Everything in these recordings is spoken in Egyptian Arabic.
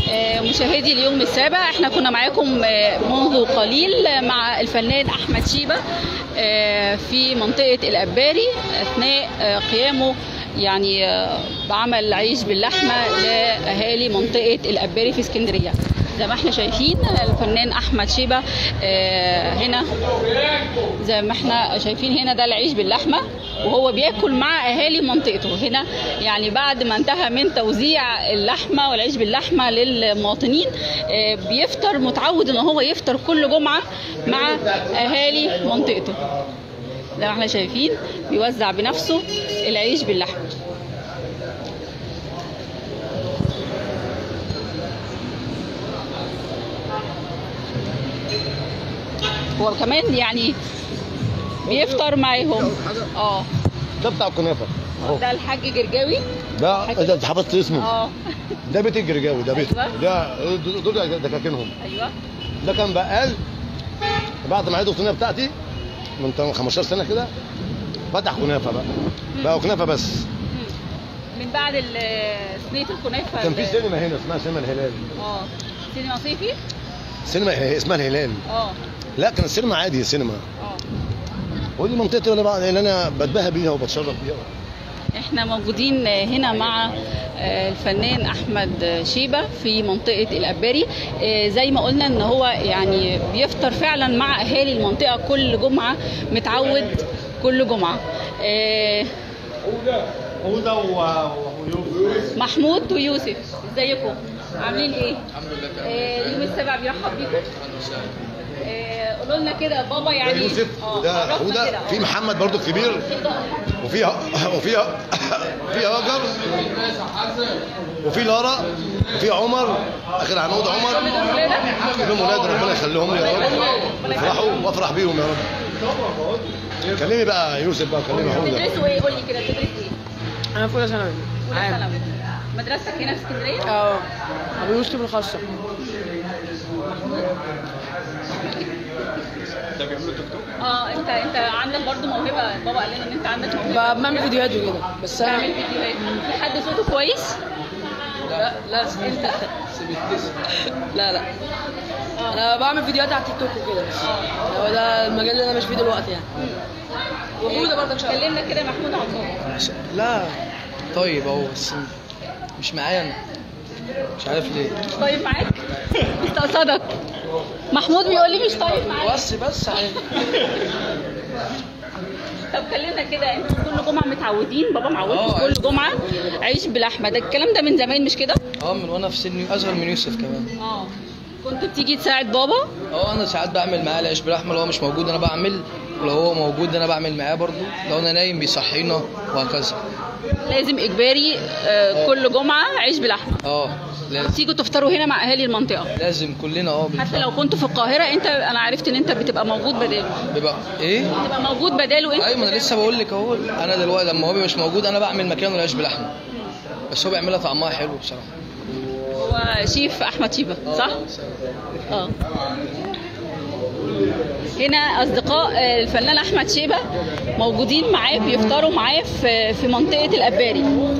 آه، مشاهدي اليوم السابع احنا كنا معاكم آه، منذ قليل مع الفنان احمد شيبه آه، في منطقه الاباري اثناء آه، قيامه يعني آه، بعمل عيش باللحمه لاهالي منطقه الاباري في اسكندريه زي ما احنا شايفين الفنان احمد شيبه آه، هنا زي ما احنا شايفين هنا ده العيش باللحمه وهو بياكل مع اهالي منطقته هنا يعني بعد ما انتهى من توزيع اللحمه والعيش باللحمه للمواطنين آه، بيفطر متعود ان هو يفطر كل جمعه مع اهالي منطقته زي ما احنا شايفين بيوزع بنفسه العيش باللحمه هو كمان يعني بيفطر معاهم اه ده بتاع الكنافه اهو ده الحاج جرجاوي ده ده انت حفظت اسمه اه ده بيت الجرجاوي ده بيت أيوة. ده دول دكاكينهم ايوه ده كان بقال بعد ما عيدوا الصينيه بتاعتي من تم- 15 سنه كده فتح كنافه بقى بقى كنافه بس من بعد ال- صينيه الكنافه كان في ال- سينما هنا اسمها سينما الهلال اه سينما صيفي سينما هي- اسمها الهلال اه لا كان السينما عادي سينما اه ودي منطقتي اللي بقى- اللي انا بتباهى بيها وبتشرف بيها احنا موجودين هنا مع آه، الفنان احمد شيبه في منطقه الاباري آه، زي ما قلنا ان هو يعني بيفطر فعلا مع اهالي المنطقه كل جمعه متعود كل جمعه آه، هدى ويوسف محمود ويوسف ازيكم عاملين ايه الحمد لله اليوم السابع بيرحب بيكم آه، قولوا لنا كده بابا ده يعني يوسف آه، وده عرفنا هدى كده. في محمد برضو الكبير وفي وفي في هاجر وفي لارا وفي عمر اخر عنود عمر كلهم ولاد ربنا يخليهم لي يا رب يفرحوا وافرح بيهم يا رب كلمي بقى يوسف بقى كلمي هدى بتدرسوا ايه قول لي كده بتدرس ايه انا في اولى ثانوي اولى عام ثانوي مدرستك هنا في اسكندريه اه ابو يوسف الخاصه اه انت انت عندك برضو موهبه بابا قال لنا ان انت عندك موهبه ب- بعمل فيديوهات وكده بس بتعمل انا فيديوهات في حد صوته كويس لا لا انت لا لا انا بعمل فيديوهات على تيك توك وكده بس هو ده المجال اللي انا ماشي فيه دلوقتي يعني وجوده برضك شغال كلمنا كده يا محمود عن صوتك لا طيب اهو بس مش معايا انا مش عارف ليه مش طيب معاك استقصدك محمود بيقول لي مش طيب معاك بس بس عادي طب كلمنا كده انتوا كل جمعه متعودين بابا معودكم اه، كل عيش جمعه عيش بلحمه ده الكلام ده من زمان مش كده اه من وانا في سني اصغر من يوسف كمان اه كنت بتيجي تساعد بابا اه انا ساعات بعمل معاه العيش باللحمه لو هو مش موجود انا بعمل ولو هو موجود انا بعمل معاه برضو لو انا نايم بيصحينا وهكذا لازم اجباري آه، كل جمعه عيش بلحمه اه لازم تيجوا تفطروا هنا مع اهالي المنطقه لازم كلنا اه حتى بنفطر. لو كنتوا في القاهره انت انا عرفت ان انت بتبقى موجود بداله بيبقى ايه بتبقى موجود بداله انت ايوه ما انا لسه بقول لك اهو انا دلوقتي لما هو بيبقى مش موجود انا بعمل مكانه العيش بلحمه بس هو بيعملها طعمها حلو بصراحه هو شيف احمد شيبه صح اه هنا اصدقاء آه، الفنان احمد شيبه موجودين معاه بيفطروا معاه في في منطقه الاباري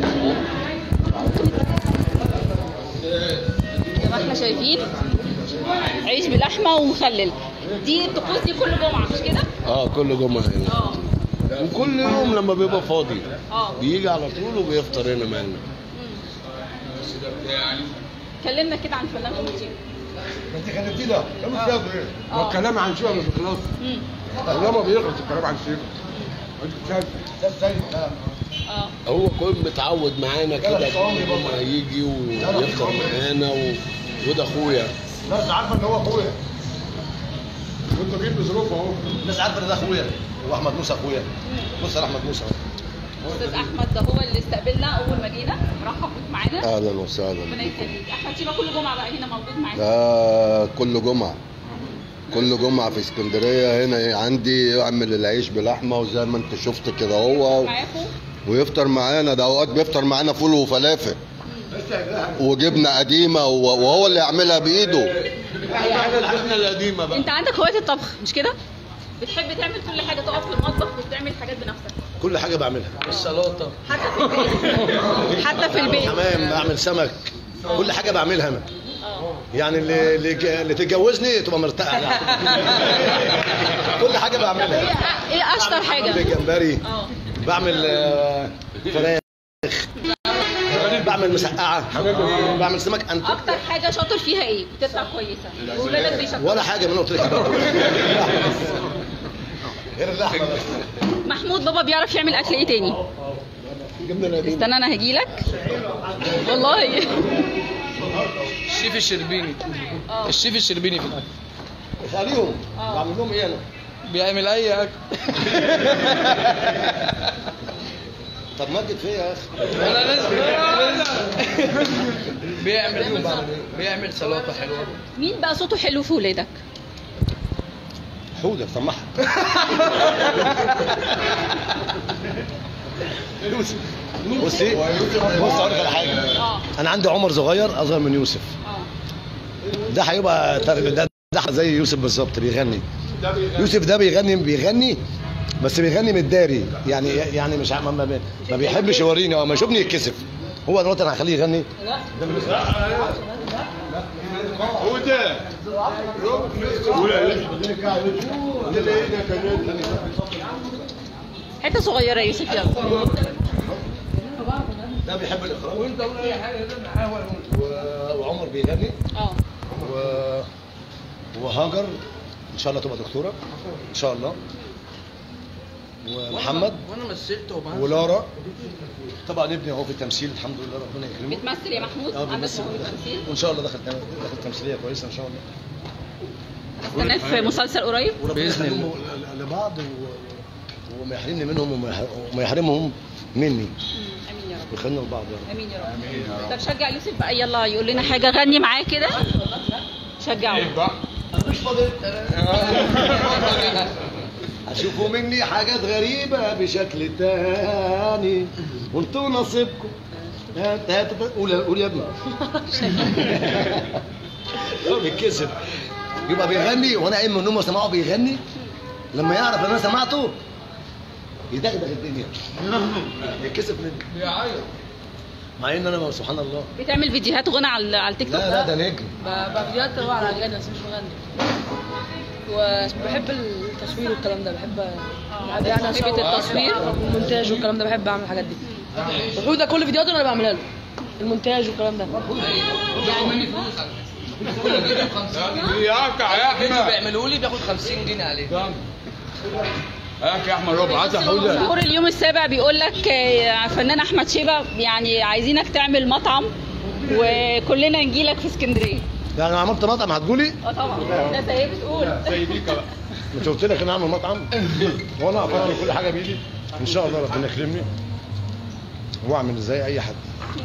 زي ما احنا شايفين عيش بلحمه ومخلل دي الطقوس دي كل جمعه مش كده اه كل جمعه هنا اه وكل يوم لما بيبقى فاضي اه بيجي على طول وبيفطر هنا معانا كلمنا كده عن الفنان احمد شيبه ما انت كلمتي ده كم سياق ايه؟ آه. الكلام عن شيء مش بيخلص مم. والله ما بيخلص الكلام عن شيء انت شايف ده ازاي ده اه هو كل متعود معانا كده كل يوم هيجي ويفطر معانا و... وده اخويا الناس عارفه ان هو اخويا وانت جيت بظروف اهو الناس عارفه ان ده اخويا واحمد موسى اخويا بص يا احمد موسى استاذ احمد ده هو اللي استقبلنا اول ما جينا رحب بيك معانا اهلا ربنا وسهلا يخليك احمد شيبه كل جمعه بقى هنا موجود معانا ده كل جمعه كل جمعه في اسكندريه هنا عندي يعمل العيش بلحمه وزي ما انت شفت كده هو معاكم ويفطر معانا ده اوقات بيفطر معانا فول وفلافل وجبنه قديمه وهو اللي يعملها بايده حاجه الجبنه القديمه بقى انت عندك هوايه الطبخ مش كده بتحب تعمل كل حاجه تقف في المطبخ وتعمل حاجات بنفسك كل حاجه بعملها السلطه حتى في البيت حتى في البيت حمام بعمل سمك كل حاجه بعملها انا يعني اللي اللي اللي تتجوزني تبقى مرتاح يعني. كل حاجه بعملها ايه اشطر حاجه بعمل جمبري اه بعمل آه، فراخ بعمل مسقعه بعمل سمك انت اكتر حاجه شاطر فيها ايه بتطلع كويسه واولادك بيشكروا ولا حاجه من اللي قلت لك غير اللحمه بس محمود بابا بيعرف يعمل اكل ايه تاني جبنا نادين استنى انا هجيلك والله الشيف الشربيني الشيف الشربيني في الاكل خليهم بعمل لهم ايه انا بيعمل اي اكل طب مجد فيا يا اخي انا لازم بيعمل بيعمل سلطه حلوه مين بقى صوته حلو في ولادك حوده سمعها يوسف بصي بص اقول لك على حاجه اه انا عندي عمر صغير اصغر من يوسف اه ده هيبقى تر- ده, ده زي يوسف بالظبط بيغني يوسف ده بيغني بيغني بس بيغني متداري يعني يعني مش ع- ما, ما, ما بيحبش يوريني او ما يشوفني يتكسف هو دلوقتي انا هخليه يغني حته صغيره يا يوسف يلا ده بيحب الاخراج وانت قول اي حاجه وعمر بيغني اه و... وهاجر ان شاء الله تبقى دكتوره ان شاء الله ومحمد وانا مثلت وبعمل ولارا طبعا ابني اهو في التمثيل الحمد لله ربنا يكرمه بتمثل يا محمود اه عندك بيمثل موهبة تمثيل وان شاء الله دخل دخل تمثيليه كويسه ان شاء الله استناك في مسلسل قريب وربنا بإذن يخليهم لبعض و... وما يحرمني منهم وما يح- وما يحرمهم مني امين يا رب ويخلينا لبعض يا رب امين يا رب طب شجع يوسف بقى يلا يقول لنا حاجه غني معاه كده شجعه مش فاضي هشوفوا مني حاجات غريبة بشكل تاني وانتوا نصيبكم هات هات هات. قول يا- قول يا ابني هو بيتكسف يبقى بيغني وانا قايم من النوم وسمعه بيغني لما يعرف ان انا سمعته يدغدغ الدنيا يتكسف مني مع ان انا سبحان الله بتعمل فيديوهات غنى على على التيك توك لا لا ده نجم ب- فيديوهات هو على اغاني بس مش بغني وبحب التصوير والكلام ده بحب بحب يعني موهبة أصور التصوير؟ والمونتاج والكلام ده بحب اعمل الحاجات دي وحوده كل فيديوهاته انا اللي بعملها له المونتاج والكلام ده ياك يا فيديو احمد بيعملوا لي بياخد 50 جنيه عليه ياك يا احمد ربع عايز حوده دكتور اليوم السابع بيقول لك آه، فنان احمد شيبه يعني عايزينك تعمل مطعم وكلنا نجي لك في اسكندريه يعني انا عملت مطعم هتقولي اه طبعا ده زي ايه بتقول مش قلت لك انا اعمل مطعم وانا افرغ كل حاجه بايدي ان شاء الله ربنا يكرمني واعمل زي اي حد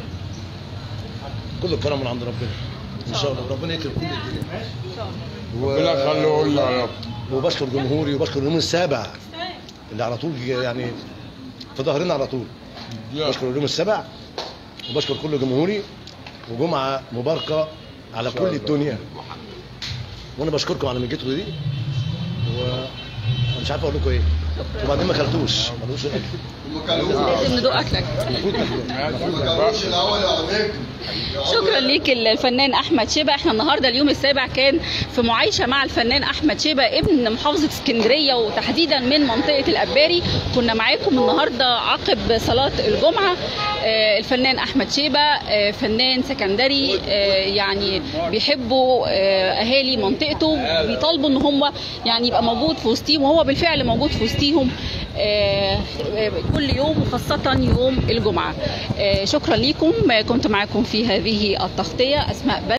كل الكرم من عند ربنا ان شاء الله ربنا يكرم كل الدنيا و... ربنا يخليه لنا يا رب وبشكر جمهوري وبشكر اليوم السابع اللي على طول يعني في ظهرنا على طول بشكر اليوم السابع وبشكر كل جمهوري وجمعه مباركه على كل الدنيا وانا بشكركم على مجيتكم دي و مش عارف اقول لكم ايه وبعدين ما اكلتوش ما دوش الاكل لازم ندوق اكلك المفروض تاكلوه شكرا ليك الفنان احمد شيبه احنا النهارده اليوم السابع كان في معايشه مع الفنان احمد شيبه ابن محافظه اسكندريه وتحديدا من منطقه الاباري كنا معاكم النهارده عقب صلاه الجمعه آه، الفنان احمد شيبه آه، فنان سكندري آه، يعني بيحبوا آه، اهالي منطقته بيطالبوا ان هم يعني يبقى موجود في وسطيهم وهو بالفعل موجود في وسطيهم آه، آه، كل يوم وخاصه يوم الجمعه آه، شكرا ليكم آه، كنت معاكم في هذه التغطيه اسماء بدر